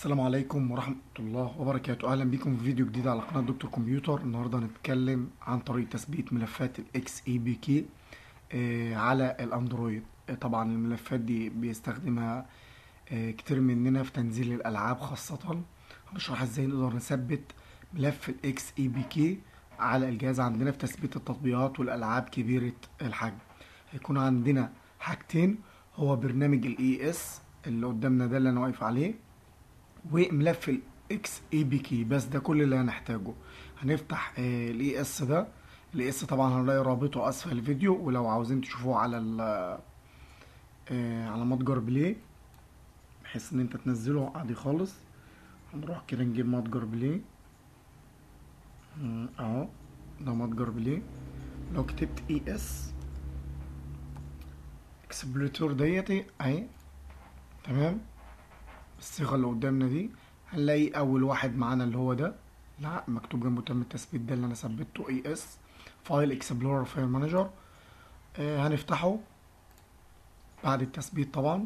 السلام عليكم ورحمة الله وبركاته أهلا بكم في فيديو جديد على قناة دكتور كمبيوتر النهاردة هنتكلم عن طريقة تثبيت ملفات الاكس اي بي كي على الاندرويد آه، طبعا الملفات دي بيستخدمها آه، كتير مننا في تنزيل الألعاب خاصة هنشرح ازاي نقدر نثبت ملف الاكس اي بي كي على الجهاز عندنا في تثبيت التطبيقات والألعاب كبيرة الحجم هيكون عندنا حاجتين هو برنامج الاي اس اللي قدامنا ده اللي انا واقف عليه وملف الاكس اي بي كي بس ده كل اللي هنحتاجه هنفتح الاي اس ده الاي اس طبعا هنلاقي رابطه اسفل الفيديو ولو عاوزين تشوفوه على ال آه، على متجر بلاي بحيث ان انت تنزله عادي خالص هنروح كده نجيب متجر بلاي مم، اهو ده متجر بلاي لو كتبت اي اس اكسبلوريتور ديتي اهي تمام الصيغه اللي قدامنا دي هنلاقي اول واحد معانا اللي هو ده لا مكتوب جنبه تم التثبيت ده اللي انا ثبته اي اس فايل اكسبلورر فايل مانجر آه هنفتحه بعد التثبيت طبعا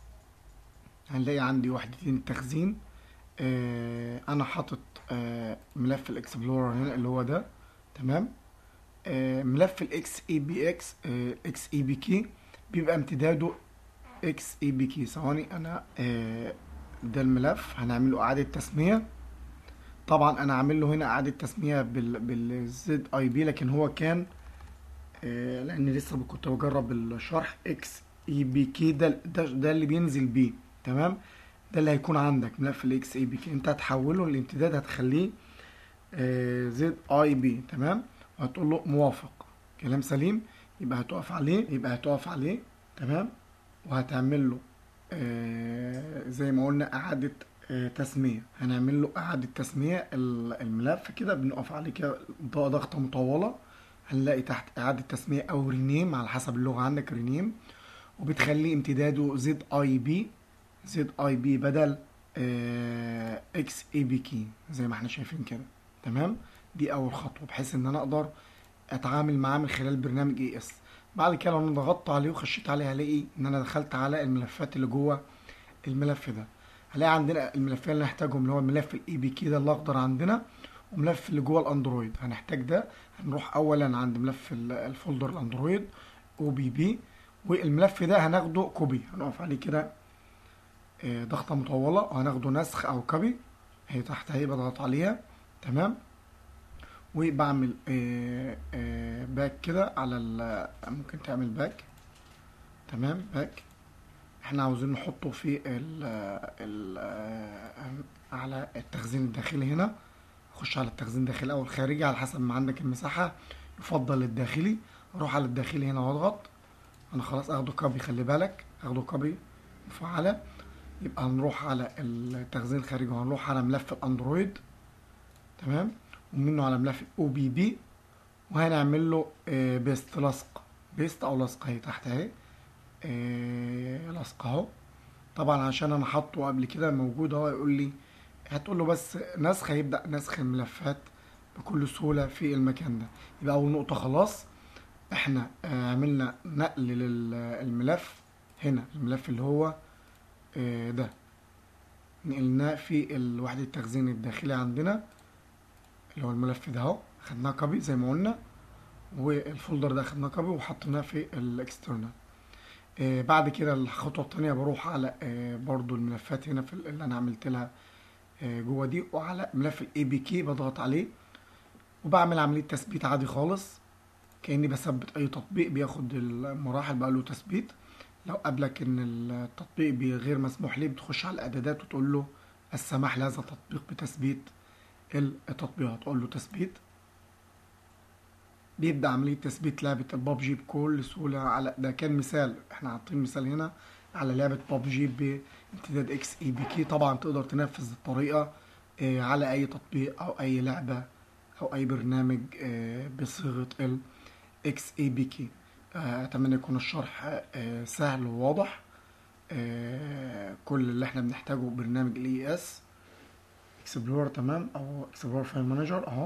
هنلاقي عندي وحدتين تخزين آه انا حاطط آه ملف الاكسبلورر هنا اللي هو ده تمام آه ملف الاكس اي بي اكس اكس اي بي كي بيبقى امتداده اكس اي بي كي ثواني انا آه ده الملف هنعمله اعادة تسمية طبعا انا عامل له هنا اعادة تسمية بال بالزد اي بي لكن هو كان آه لان لسه كنت بجرب الشرح اكس اي بي كي ده ده, ده اللي بينزل بيه تمام ده اللي هيكون عندك ملف الاكس اي بي كي انت هتحوله الامتداد هتخليه زد اي بي تمام وهتقول له موافق كلام سليم يبقى هتقف عليه يبقى هتقف عليه تمام وهتعمل له آه زي ما قلنا اعادة آه تسمية هنعمل له اعادة تسمية ال- الملف كده بنقف عليه كده ض- ضغطة مطولة هنلاقي تحت اعادة تسمية او رينيم على حسب اللغة عندك رينيم وبتخلي امتداده زد اي بي زد اي بي بدل آه اكس اي بي كي زي ما احنا شايفين كده تمام دي اول خطوة بحيث ان انا اقدر اتعامل معاه من خلال برنامج اي اس بعد كده لو انا ضغطت عليه وخشيت عليه هلاقي ان انا دخلت على الملفات اللي جوه الملف ده هلاقي عندنا الملفين اللي هنحتاجهم اللي هو الملف الاي بي كي ده الاخضر عندنا وملف اللي جوه الاندرويد هنحتاج ده هنروح اولا عند ملف ال- الفولدر الاندرويد او بي بي والملف ده هناخده كوبي هنقف عليه كده آه، ضغطة مطولة وهناخده نسخ او كوبي هي تحت اهي بضغط عليها تمام وبعمل آه، آه، باك كده على ال ممكن تعمل باك تمام باك احنا عاوزين نحطه في ال ال آه، على التخزين الداخلي هنا اخش على التخزين الداخلي او الخارجي على حسب ما عندك المساحة يفضل الداخلي اروح على الداخلي هنا واضغط انا خلاص اخده كوبي خلي بالك اخده كوبي مفعلة يبقى هنروح على التخزين الخارجي وهنروح على ملف الاندرويد تمام ومنه على ملف او بي بي وهنعمل له آه، بيست لصق بيست او لصق اهي تحت اهي آه، لصق اهو طبعا عشان انا حاطه قبل كده موجود اهو يقول لي هتقول له بس نسخ هيبدأ نسخ الملفات بكل سهولة في المكان ده يبقى اول نقطة خلاص احنا آه، عملنا نقل للملف هنا الملف اللي هو آه، ده نقلناه في الوحدة التخزين الداخلي عندنا اللي هو الملف ده اهو خدناه كوبي زي ما قلنا والفولدر ده خدناه كوبي وحطيناه في الاكسترنال آه بعد كده الخطوة التانية بروح على آه برضو الملفات هنا في ال- اللي انا عملت لها آه جوه دي وعلى ملف الاي بي كي بضغط عليه وبعمل عملية تثبيت عادي خالص كأني بثبت اي تطبيق بياخد المراحل بقى له تثبيت لو قابلك ان التطبيق بي- غير مسموح ليه بتخش على الاعدادات وتقول له السماح لهذا التطبيق بتثبيت التطبيقات تقول له تثبيت بيبدأ عملية تثبيت لعبة البابجي بكل سهولة على ده كان مثال احنا حاطين مثال هنا على لعبة بابجي بامتداد اكس اي بي كي طبعا تقدر تنفذ الطريقة آه، على اي تطبيق او اي لعبة او اي برنامج آه، بصيغة ال اكس اي بي كي اتمنى يكون الشرح آه، سهل وواضح آه، كل اللي احنا بنحتاجه برنامج الاي اس اكسبلور تمام او اكسبلور فايل مانجر اهو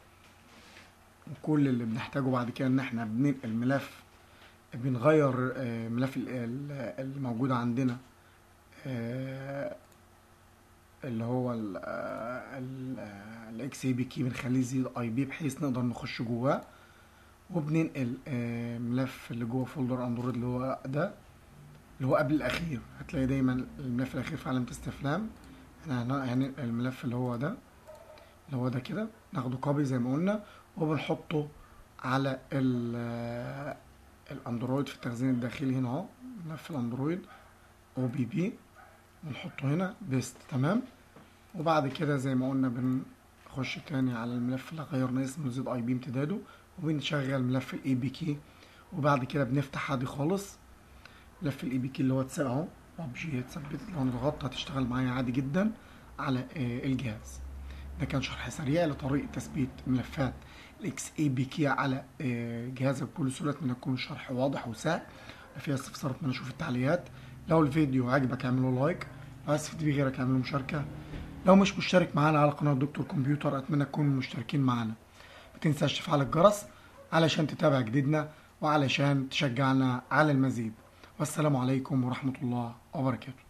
وكل اللي بنحتاجه بعد كده ان احنا بننقل ملف بنغير آه، ملف ال- ال- الموجود عندنا آه، اللي هو الاكس اي بي كي بنخليه زيرو اي بي بحيث نقدر نخش جواه وبننقل آه، ملف اللي جوه فولدر اندرويد اللي هو ده اللي هو قبل الاخير هتلاقي دايما الملف الاخير في علامه استفهام احنا هن- هننقل الملف اللي هو ده اللي هو ده كده ناخده كوبي زي ما قلنا وبنحطه على ال- الاندرويد في التخزين الداخلي هنا اهو ملف الاندرويد او بي بي ونحطه هنا بيست تمام وبعد كده زي ما قلنا بنخش تاني على الملف اللي غيرنا اسمه زد اي بي امتداده وبنشغل ملف الاي بي كي وبعد كده بنفتح عادي خالص ملف الاي بي كي اللي هو اتثبت اهو ببجي اتثبت لو نضغط هتشتغل معايا عادي جدا على آه، الجهاز ده كان شرح سريع لطريقة تثبيت ملفات الاكس اي بي كي على آه، جهازك بكل سهولة اتمنى يكون الشرح واضح وسهل لو فيها استفسار اتمنى اشوف التعليقات لو الفيديو عجبك اعمله لايك لو عايز تفيد بيه غيرك اعمله مشاركة لو مش مشترك معانا على قناة دكتور كمبيوتر اتمنى تكونوا مشتركين معانا ما تنساش تفعل الجرس علشان تتابع جديدنا وعلشان تشجعنا على المزيد والسلام عليكم ورحمة الله وبركاته